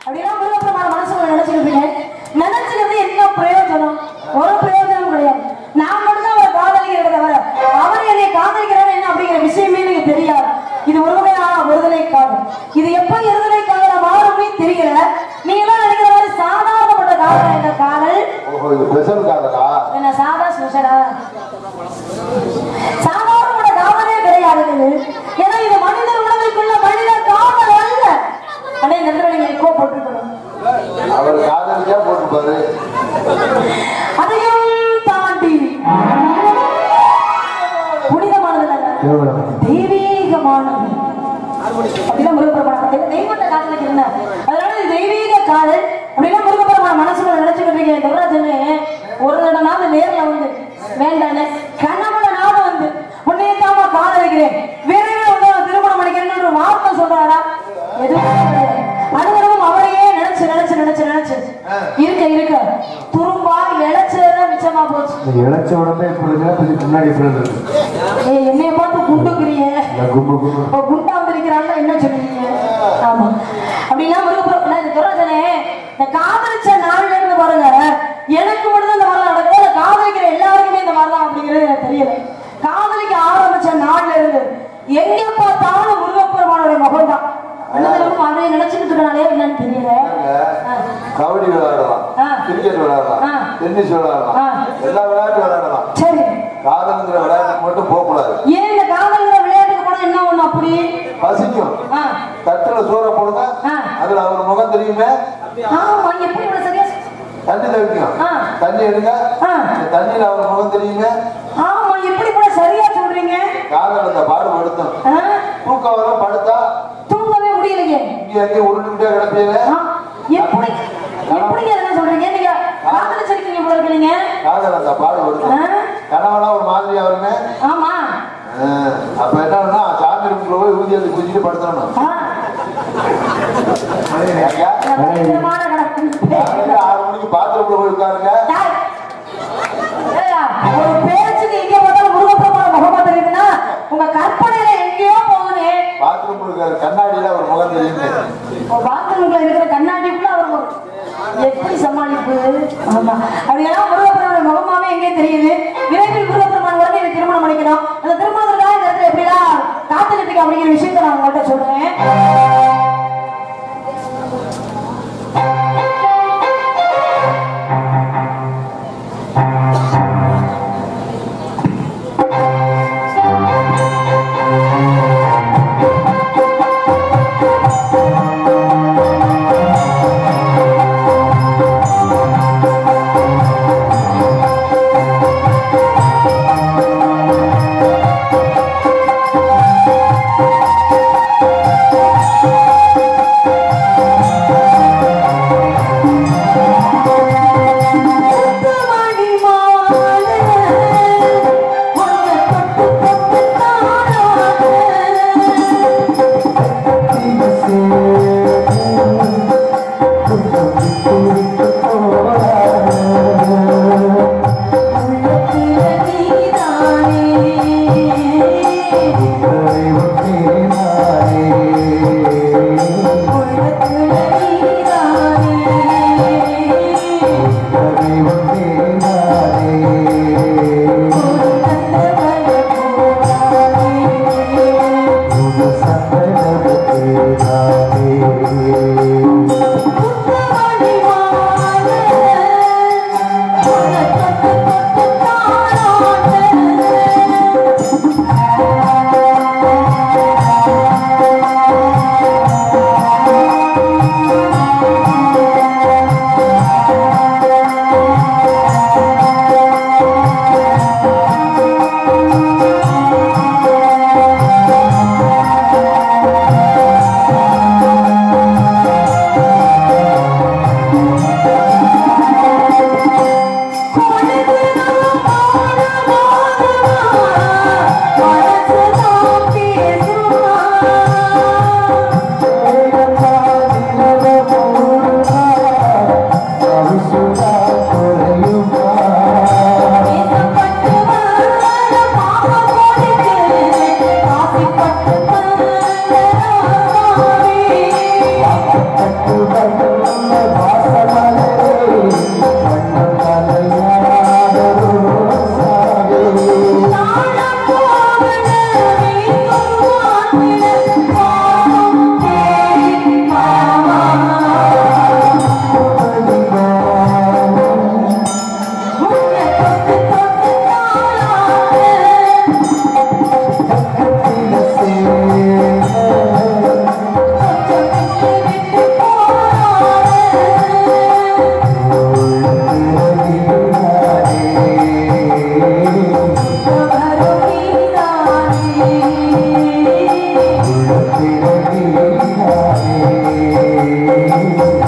அப்படின்னா முருகப்பெருமான மனசுக்குள்ள நினைச்சுக்கிட்டீங்க நினைச்சுக்கிறது என்ன பிரயோஜனம் ஒரு பிரயோஜனம் கிடையாது நான் மட்டும்தான் அவரை காதலிக்கிறத தவிர அவர் என்னை காதலிக்கிறார் என்ன அப்படிங்கிற விஷயமே எனக்கு தெரியாது இது ஒரு வகையான ஒருதலை காதல் இது எப்ப இருதலை காதல மாறுமே தெரியல நீங்க எல்லாம் நினைக்கிற மாதிரி சாதாரணப்பட்ட காதல் என்ற காதல் ஓஹோ இது ஸ்பெஷல் காதலா என்ன சாதா ஸ்பெஷலா சாதாரண காதலே கிடையாது இது. ஏன்னா இது மனிதர் உணவுக்குள்ள மனித காதல் அல்ல அடே நண்பர்கள் நீங்க எக்கோ போட்டுக்கணும் அவர் காதலிச்சா போட்டுப்பாரு அதையும் தாண்டி புனிதமானது அல்ல. தெய்வீகமானது அப்படின்னா முருகப்பெருமான தெய்வத்தை காதலுக்கு இருந்த அதனால இது தெய்வீக காதல் அப்படின்னா முருகப்பெருமான மனசுக்குள்ள நினைச்சுக்கிட்டு இருக்கேன் தவராஜனே ஒரு தடனாவது நேர்ல வந்து வேண்டானே கனவுலனாவது வந்து உன்னையே தாமா காதலிக்கிறேன் விரைவில் உன்னை நான் திருமணம் பண்ணிக்கிறேன்னு ஒரு வார்த்தை சொல்றாரா எதுவும் கிடையாது. அனுபவம் அவரையே நினைச்சு நினைச்சு நினைச்சு நினைச்சு இருக்க இருக்க துரும்பா இழைச்சதான் மிச்சமா போச்சு இந்த இழைச்ச உடனே இப்படி இருந்தா இதுக்கு முன்னாடி இப்படி இருந்தது ஏய், என்னைய பார்த்து குண்டுக்குறிய இந்த கும்பு கும்பு இப்போ குண்டா வந்திருக்கிறான்னு என்ன சொல்லுவீங்க ஆமா அப்படின்னா முருகப்புறம் நான் இந்த துறஜனே இந்த காதலிச்ச நாள்ல இருந்து பாருங்க எனக்கு மட்டும் இந்த மாதிரி நடக்குது இல்ல காதலிக்கிற எல்லாருக்குமே இந்த மாதிரி தான் அப்படிங்கிறது எனக்கு தெரியல காதலிக்க ஆரம்பிச்ச நாள்ல இருந்து எங்க பார்த்தாலும் முருகப்பெருமானுடைய முகம் தான் அண்ணனும் அதை நினைச்சுக்கிட்டு இருக்கனாலே என்னன்னு தெரியல ஆ. கபடி விளையாடலாம் ஆ. கிரிக்கெட் விளையாடலாம் ஆ. டென்னிஸ் விளையாடலாம் ஆ. எல்லா விளையாட்டும் விளையாடலாம் சரி காதலுங்கிற விளையாட்டுக்கு மட்டும் போகக்கூடாது ஏன் இந்த காதல்ங்கிற விளையாட்டுக்கு போனா என்ன ஒண்ணு அப்படி பசிக்கும் ஆ. தட்டுல சோற போடுங்க ஆ. அதுல அவர் முகம் தெரியுமே ஆமா எப்படி இவ்வளவு சரியா சொ- தண்ணி தவிக்கும் ஆ. தண்ணி எடுங்க ஆ. இந்த தண்ணியில அவர் முகம் தெரியுமே ஆமா எப்படி கூட சரியா சொல்றீங்க காதல் அந்த பாடு படுத்தும் ஆ? தூக்கம் வரும் படுத்தா தூங்கவே முடியலையே இங்க அங்கேயும் உருண்டுகிட்டே கிடப்பீங்க ஆ, எப்படி எப்படிங்க இதெல்லாம் சொல்றீங்க நீங்க காதலிச்சிருக்கீங்க போல இருக்கு நீங்க காதல் அந்த பாடு படுத்தும் ஆ? கணவனா ஒரு மாதிரியா வருமே ஆமா ஆ, அப்ப என்னன்னா சாமி ரூம்குள்ள போய் ஊதி எழுதி குதிச்சுட்டு படுத்துடணும் ஆ, ஐயா, பயங்கரமான கடவுள். காலையில ஆறு மணிக்கு பாத்ரூம்ல போய் உட்காருங்க டேய். ஏய்யா, ஒரு பேச்சுக்கு எங்க பார்த்தாலும் முருகப்பெருமான முகமா தெரியுதுன்னா உங்க கற்பனையில எங்கேயோ போகுது பாத்ரூம் இருக்கிற கண்ணாடியில ஒரு முகம் தெரியுது பாத்ரூம்ல இருக்கிற கண்ணாடிக்குள்ள அவர் ஒரு- எப்படி சமாளிப்பு ஆமா அப்படியெல்லாம் முருகப்பெருமான முகமாவே எங்கே தெரியுது விரைவில் முருகப்பெருமான் உடனே எனக்கு திருமணம் பண்ணிக்கணும் அந்த திருமணத்துக்காக இந்த இடத்துல எப்படிலாம் காத்தலிப்பிக்க அப்படிங்கிற விஷயத்த நான் உங்கள்கிட்ட சொல்றேன் ஆ